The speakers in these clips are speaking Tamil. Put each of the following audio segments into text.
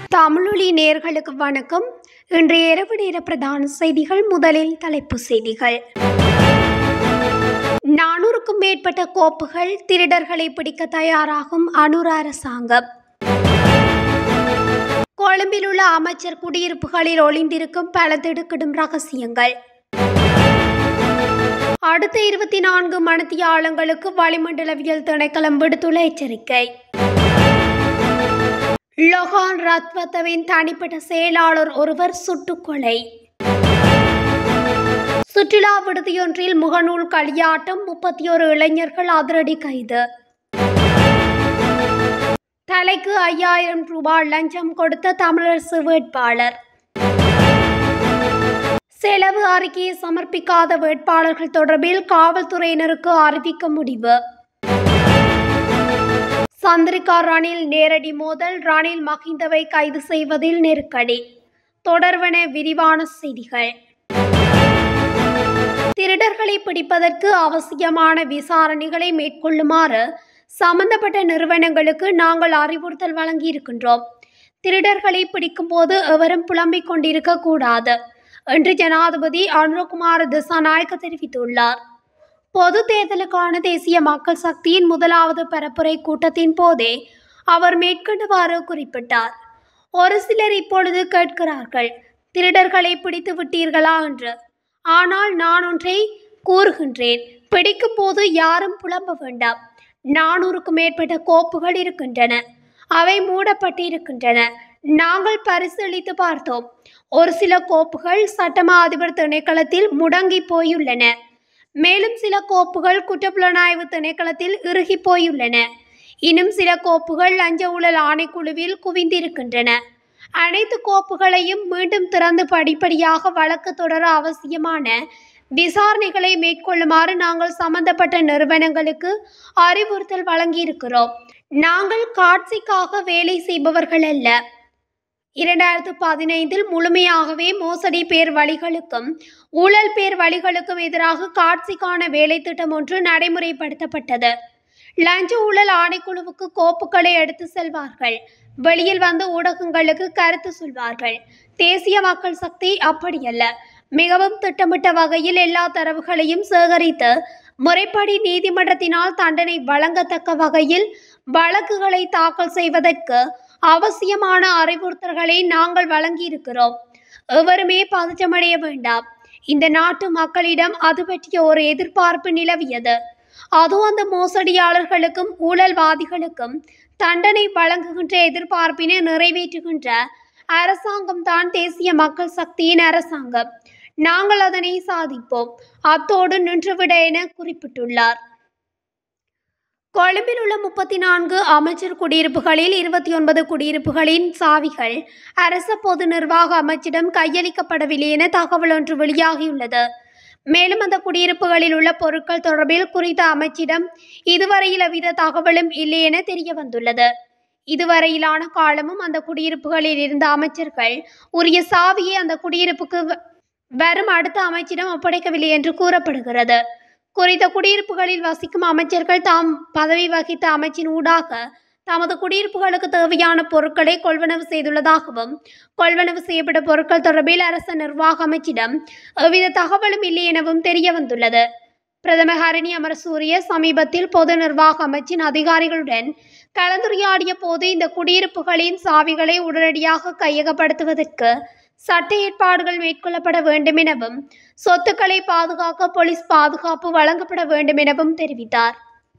தமிழொலி நேர்களுக்கு வணக்கம் இன்றைய இரவு நேர பிரதான செய்திகள் முதலில் தலைப்புச் செய்திகள் நானூறுக்கும் மேற்பட்ட கோப்புகள் திருடர்களை பிடிக்க தயாராகும் அனுர அரசாங்கம் கொழும்பில் உள்ள அமைச்சர் குடியிருப்புகளில் ஒளிந்திருக்கும் பல திடுக்கிடும் ரகசியங்கள் அடுத்த இருபத்தி நான்கு மணித்தியாலங்களுக்கு வளிமண்டலவியல் திணைக்களம் விடுத்துள்ள எச்சரிக்கை லொஹான் ரத்வத்தவின் தனிப்பட்ட செயலாளர் ஒருவர் சுட்டுக்கொலை சுற்றுலா விடுதியொன்றில் முகநூல் களியாட்டம் முப்பத்தி ஒரு இளைஞர்கள் அதிரடி கைது தலைக்கு ஐயாயிரம் ரூபாய் லஞ்சம் கொடுத்த தமிழரசு வேட்பாளர் செலவு அறிக்கையை சமர்ப்பிக்காத வேட்பாளர்கள் தொடர்பில் காவல்துறையினருக்கு அறிவிக்க முடிவு சந்திரிகா ரணில் நேரடி மோதல் ரணில் மகிந்தவை கைது செய்வதில் நெருக்கடி தொடர்வன விரிவான செய்திகள் திருடர்களை பிடிப்பதற்கு அவசியமான விசாரணைகளை மேற்கொள்ளுமாறு சம்பந்தப்பட்ட நிறுவனங்களுக்கு நாங்கள் அறிவுறுத்தல் வழங்கியிருக்கின்றோம் திருடர்களை பிடிக்கும்போது எவரும் புலம்பிக் கொண்டிருக்க கூடாது என்று ஜனாதிபதி அனுரகுமார் திசாநாயக்க தெரிவித்துள்ளார் பொது தேர்தலுக்கான தேசிய மக்கள் சக்தியின் முதலாவது பரப்புரை கூட்டத்தின் போதே அவர் மேற்கொண்டவாறு குறிப்பிட்டார் ஒரு சிலர் இப்பொழுது கேட்கிறார்கள் திருடர்களை பிடித்து விட்டீர்களா என்று ஆனால் நான் ஒன்றை கூறுகின்றேன் பிடிக்கும் போது யாரும் புலம்ப வேண்டாம் நானூறுக்கும் மேற்பட்ட கோப்புகள் இருக்கின்றன அவை மூடப்பட்டு இருக்கின்றன நாங்கள் பரிசீலித்து பார்த்தோம் ஒரு சில கோப்புகள் சட்டமா அதிபர் திணைக்களத்தில் முடங்கி போயுள்ளன மேலும் சில கோப்புகள் குற்றப்புலனாய்வு திணைக்களத்தில் இறுகி போயுள்ளன இன்னும் சில கோப்புகள் லஞ்ச ஊழல் ஆணைக்குழுவில் குவிந்திருக்கின்றன அனைத்து கோப்புகளையும் மீண்டும் திறந்து படிப்படியாக வழக்கு தொடர அவசியமான விசாரணைகளை மேற்கொள்ளுமாறு நாங்கள் சம்பந்தப்பட்ட நிறுவனங்களுக்கு அறிவுறுத்தல் வழங்கியிருக்கிறோம் நாங்கள் காட்சிக்காக வேலை செய்பவர்கள் அல்ல இரண்டாயிரத்து பதினைந்தில் முழுமையாகவே மோசடி பேர் வழிகளுக்கும் ஊழல் பேர் வழிகளுக்கும் எதிராக காட்சிக்கான வேலை திட்டம் ஒன்று நடைமுறைப்படுத்தப்பட்டது லஞ்ச ஊழல் ஆணைக்குழுவுக்கு கோப்புகளை எடுத்து செல்வார்கள் வெளியில் வந்து ஊடகங்களுக்கு கருத்து சொல்வார்கள் தேசிய மக்கள் சக்தி அப்படியல்ல மிகவும் திட்டமிட்ட வகையில் எல்லா தரவுகளையும் சேகரித்து முறைப்படி நீதிமன்றத்தினால் தண்டனை வழங்கத்தக்க வகையில் வழக்குகளை தாக்கல் செய்வதற்கு அவசியமான அறிவுறுத்தல்களை நாங்கள் வழங்கியிருக்கிறோம் எவருமே பதற்றமடைய வேண்டாம் இந்த நாட்டு மக்களிடம் அது பற்றிய ஒரு எதிர்பார்ப்பு நிலவியது அதுவும் அந்த மோசடியாளர்களுக்கும் ஊழல்வாதிகளுக்கும் தண்டனை வழங்குகின்ற எதிர்பார்ப்பினை நிறைவேற்றுகின்ற அரசாங்கம் தான் தேசிய மக்கள் சக்தியின் அரசாங்கம் நாங்கள் அதனை சாதிப்போம் அத்தோடு நின்றுவிட என குறிப்பிட்டுள்ளார் கொழும்பில் உள்ள முப்பத்தி நான்கு அமைச்சர் குடியிருப்புகளில் இருபத்தி ஒன்பது குடியிருப்புகளின் சாவிகள் அரச பொது நிர்வாக அமைச்சிடம் கையளிக்கப்படவில்லை என தகவல் ஒன்று வெளியாகியுள்ளது மேலும் அந்த குடியிருப்புகளில் உள்ள பொருட்கள் தொடர்பில் குறித்த அமைச்சிடம் இதுவரையில் எவ்வித தகவலும் இல்லை என தெரிய வந்துள்ளது இதுவரையிலான காலமும் அந்த குடியிருப்புகளில் இருந்த அமைச்சர்கள் உரிய சாவியை அந்த குடியிருப்புக்கு வ- வரும் அடுத்த அமைச்சிடம் ஒப்படைக்கவில்லை என்று கூறப்படுகிறது குறித்த குடியிருப்புகளில் வசிக்கும் அமைச்சர்கள் தாம் பதவி வகித்த அமைச்சின் ஊடாக தமது குடியிருப்புகளுக்கு தேவையான பொருட்களை கொள்வனவு செய்துள்ளதாகவும் கொள்வனவு செய்யப்பட்ட பொருட்கள் தொடர்பில் அரச நிர்வாக அமைச்சிடம் எவ்வித தகவலும் இல்லை எனவும் தெரிய வந்துள்ளது பிரதமர் ஹரணி அமரசூரிய சமீபத்தில் பொது நிர்வாக அமைச்சின் அதிகாரிகளுடன் கலந்துரையாடிய போது இந்த குடியிருப்புகளின் சாவிகளை உடனடியாக கையகப்படுத்துவதற்கு சட்ட ஏற்பாடுகள் மேற்கொள்ளப்பட வேண்டும் எனவும் சொத்துக்களை பாதுகாக்க போலீஸ் பாதுகாப்பு வழங்கப்பட வேண்டும் எனவும் தெரிவித்தார்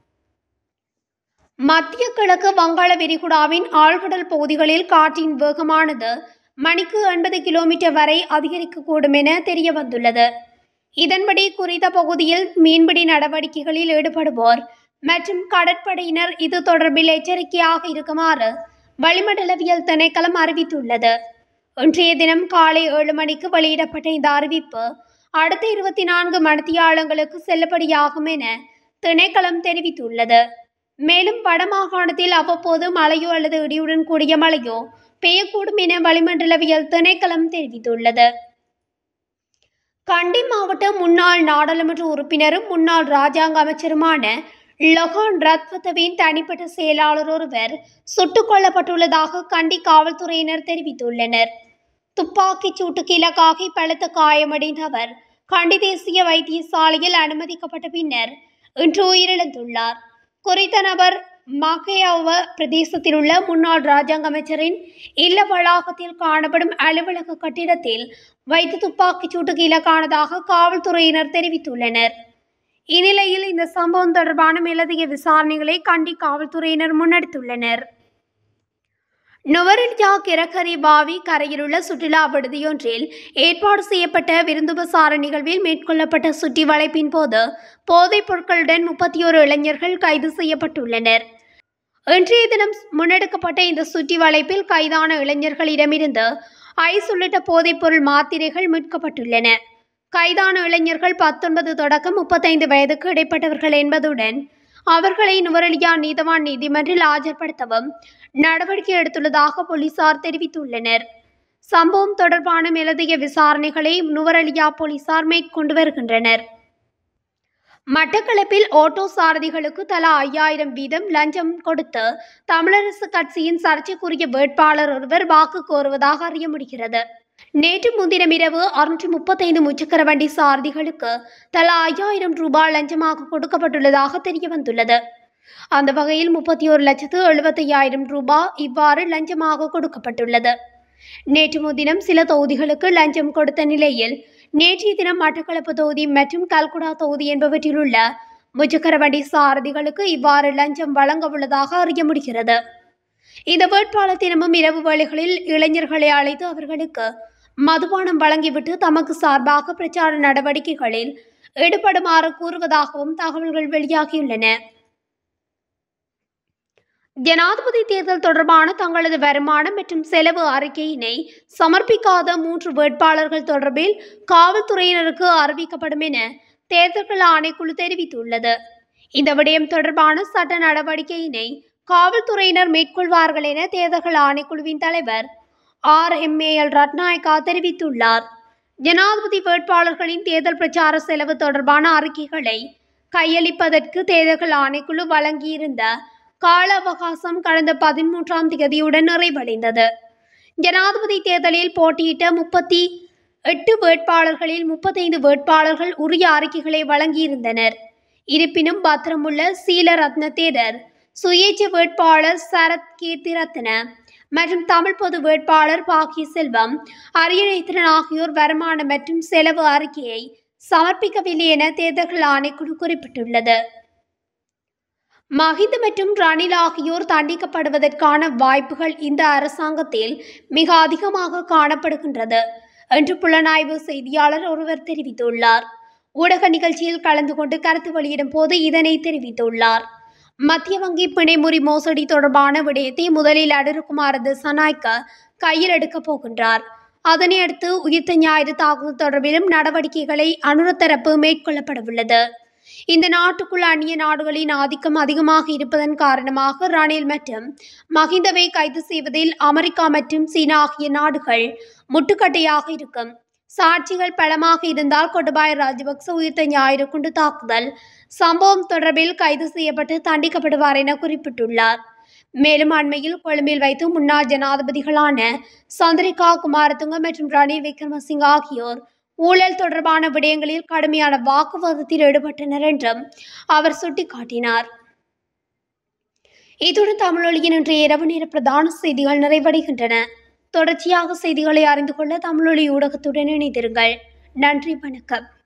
மத்திய கிழக்கு வங்காள விரிகுடாவின் ஆழ்கடல் பகுதிகளில் காற்றின் வேகமானது மணிக்கு எண்பது கிலோமீட்டர் வரை அதிகரிக்கக்கூடும் என தெரிய வந்துள்ளது இதன்படி குறித்த பகுதியில் மீன்பிடி நடவடிக்கைகளில் ஈடுபடுவோர் மற்றும் கடற்படையினர் இது தொடர்பில் எச்சரிக்கையாக இருக்குமாறு வளிமண்டலவியல் திணைக்களம் அறிவித்துள்ளது இன்றைய தினம் காலை ஏழு மணிக்கு வெளியிடப்பட்ட இந்த அறிவிப்பு அடுத்த இருபத்தி நான்கு மணித்தியாலங்களுக்கு செல்லுபடியாகும் என திணைக்களம் தெரிவித்துள்ளது மேலும் வடமாகாணத்தில் அவ்வப்போது மழையோ அல்லது இடியுடன் கூடிய மழையோ பெய்யக்கூடும் என வளிமண்டலவியல் திணைக்களம் தெரிவித்துள்ளது கண்டி மாவட்ட முன்னாள் நாடாளுமன்ற உறுப்பினரும் முன்னாள் ராஜாங்க அமைச்சருமான லொஹான் ரத்வத்தவின் தனிப்பட்ட செயலாளர் ஒருவர் சுட்டுக் கொல்லப்பட்டுள்ளதாக கண்டி காவல்துறையினர் தெரிவித்துள்ளனர் துப்பாக்கிச் சூட்டுக்கு இலக்காகி பலத்த காயமடைந்த அவர் கண்டி தேசிய வைத்தியசாலையில் அனுமதிக்கப்பட்ட பின்னர் இன்று உயிரிழந்துள்ளார் குறித்த நபர் மகேயாவ பிரதேசத்தில் உள்ள முன்னாள் ராஜாங்க அமைச்சரின் இல்ல வளாகத்தில் காணப்படும் அலுவலக கட்டிடத்தில் வைத்து துப்பாக்கிச் சூட்டுக்கு இலக்கானதாக காவல்துறையினர் தெரிவித்துள்ளனர் இந்நிலையில் இந்த சம்பவம் தொடர்பான மேலதிக விசாரணைகளை கண்டி காவல்துறையினர் முன்னெடுத்துள்ளனர் நுவரெலியா கிரக்கரி பாவி கரையிலுள்ள சுற்றுலா விடுதியொன்றில் ஏற்பாடு செய்யப்பட்ட விருந்துபசார நிகழ்வில் மேற்கொள்ளப்பட்ட சுற்றி வளைப்பின் போது போதைப் பொருட்களுடன் முப்பத்தி ஒரு இளைஞர்கள் கைது செய்யப்பட்டுள்ளனர் இன்றைய தினம் முன்னெடுக்கப்பட்ட இந்த சுற்றி வளைப்பில் கைதான இளைஞர்களிடமிருந்து ஐஸ் உள்ளிட்ட போதைப்பொருள் மாத்திரைகள் மீட்கப்பட்டுள்ளன கைதான இளைஞர்கள் பத்தொன்பது தொடக்கம் முப்பத்தைந்து வயதுக்கு இடைப்பட்டவர்கள் என்பதுடன் அவர்களை நுவரெலியா நீதவான் நீதிமன்றில் ஆஜர்படுத்தவும் நடவடிக்கை எடுத்துள்ளதாக போலீசார் தெரிவித்துள்ளனர் சம்பவம் தொடர்பான மேலதிக விசாரணைகளை நுவரெலியா போலீசார் மேற்கொண்டு வருகின்றனர் மட்டக்களப்பில் ஓட்டோ சாரதிகளுக்கு தலா ஐயாயிரம் வீதம் லஞ்சம் கொடுத்து தமிழரசு கட்சியின் சர்ச்சைக்குரிய வேட்பாளர் ஒருவர் வாக்கு கோருவதாக அறிய முடிகிறது நேற்று முன்தினம் இரவு அறுநூற்றி முப்பத்தைந்து முச்சக்கர வண்டி சாரதிகளுக்கு தலா ஐயாயிரம் ரூபாய் லஞ்சமாக கொடுக்கப்பட்டுள்ளதாக தெரிய வந்துள்ளது அந்த வகையில் முப்பத்தி ஒரு லட்சத்து எழுபத்தையாயிரம் ரூபாய் இவ்வாறு லஞ்சமாக கொடுக்கப்பட்டுள்ளது நேற்று முன்தினம் சில தொகுதிகளுக்கு லஞ்சம் கொடுத்த நிலையில் நேற்றைய தினம் மட்டக்களப்பு தொகுதி மற்றும் கல்குடா தொகுதி என்பவற்றில் உள்ள முச்சக்கர வண்டி சாரதிகளுக்கு இவ்வாறு லஞ்சம் வழங்க உள்ளதாக அறிய முடிகிறது இந்த வேட்பாளர் தினமும் இரவு வேளைகளில் இளைஞர்களை அழைத்து அவர்களுக்கு மதுபானம் வழங்கிவிட்டு தமக்கு சார்பாக பிரச்சார நடவடிக்கைகளில் ஈடுபடுமாறு கூறுவதாகவும் தகவல்கள் வெளியாகியுள்ளன ஜனாதிபதி தேர்தல் தொடர்பான தங்களது வருமானம் மற்றும் செலவு அறிக்கையினை சமர்ப்பிக்காத மூன்று வேட்பாளர்கள் தொடர்பில் காவல்துறையினருக்கு அறிவிக்கப்படும் என தேர்தல்கள் ஆணைக்குழு தெரிவித்துள்ளது இந்த விடயம் தொடர்பான சட்ட நடவடிக்கையினை காவல்துறையினர் மேற்கொள்வார்கள் என தேர்தல்கள் ஆணைக்குழுவின் தலைவர் R M A L Ratnayake தெரிவித்துள்ளார் ஜனாதிபதி வேட்பாளர்களின் தேர்தல் பிரச்சார செலவு தொடர்பான அறிக்கைகளை கையளிப்பதற்கு தேர்தல்கள் ஆணைக்குழு வழங்கியிருந்த கால அவகாசம் கடந்த பதிமூன்றாம் தேதியுடன் நிறைவடைந்தது ஜனாதிபதி தேர்தலில் போட்டியிட்ட முப்பத்தி எட்டு வேட்பாளர்களில் முப்பத்தைந்து வேட்பாளர்கள் உரிய அறிக்கைகளை வழங்கியிருந்தனர் இருப்பினும் பத்திரமுள்ள சீலரத்ன தேரர் சுயேட்சை வேட்பாளர் சரத் கீர்த்திரத்ன மற்றும் தமிழ் பொது வேட்பாளர் பாக்கிய செல்வம் அரியணைத்திரன் ஆகியோர் வருமானம் மற்றும் செலவு அறிக்கையை சமர்ப்பிக்கவில்லை என தேர்தல்கள் ஆணைக்குழு குறிப்பிட்டுள்ளது மஹிந்த மற்றும் ரணில் ஆகியோர் தண்டிக்கப்படுவதற்கான வாய்ப்புகள் இந்த அரசாங்கத்தில் மிக அதிகமாக காணப்படுகின்றது என்று புலனாய்வு செய்தியாளர் ஒருவர் தெரிவித்துள்ளார் ஊடக நிகழ்ச்சியில் கலந்து கொண்டு கருத்து வெளியிடும் போது இதனை தெரிவித்துள்ளார் மத்திய வங்கி பிணைமுறி மோசடி தொடர்பான விடயத்தை முதலில் அடுக்குமார் திசநாய்க்க கையில் எடுக்கப் போகின்றார் அதனை அடுத்து உயிர்த்த ஞாயிறு தாக்குதல் தொடர்பிலும் நடவடிக்கைகளை அனுரத்தரப்பு மேற்கொள்ளப்படவுள்ளது இந்த நாட்டுக்குள் அந்நிய நாடுகளின் ஆதிக்கம் அதிகமாக இருப்பதன் காரணமாக ரணில் மற்றும் மஹிந்தவை கைது செய்வதில் அமெரிக்கா மற்றும் சீனா ஆகிய நாடுகள் முட்டுக்கட்டையாக இருக்கும் சாட்சிகள் பலமாக இருந்தால் கொடபாய ராஜபக்ச உயிர்த்த ஞாயிறு குண்டு தாக்குதல் சம்பவம் தொடர்பில் கைது செய்யப்பட்டு தண்டிக்கப்படுவார் என குறிப்பிட்டுள்ளார் மேலும் அண்மையில் கொழும்பில் வைத்து முன்னாள் ஜனாதிபதிகளான சந்திரிகா குமாரதுங்க மற்றும் ரணில் விக்ரமசிங்க ஆகியோர் ஊழல் தொடர்பான விடயங்களில் கடுமையான வாக்குவாதத்தில் ஈடுபட்டனர் என்றும் அவர் சுட்டிக்காட்டினார் இத்துடன் தமிழொலியின் இன்றைய இரவு நேர பிரதான செய்திகள் நிறைவடைகின்றன தொடர்ச்சியாக செய்திகளை அறிந்து கொள்ள தமிழொலி ஊடகத்துடன் இணைந்திருங்கள் நன்றி வணக்கம்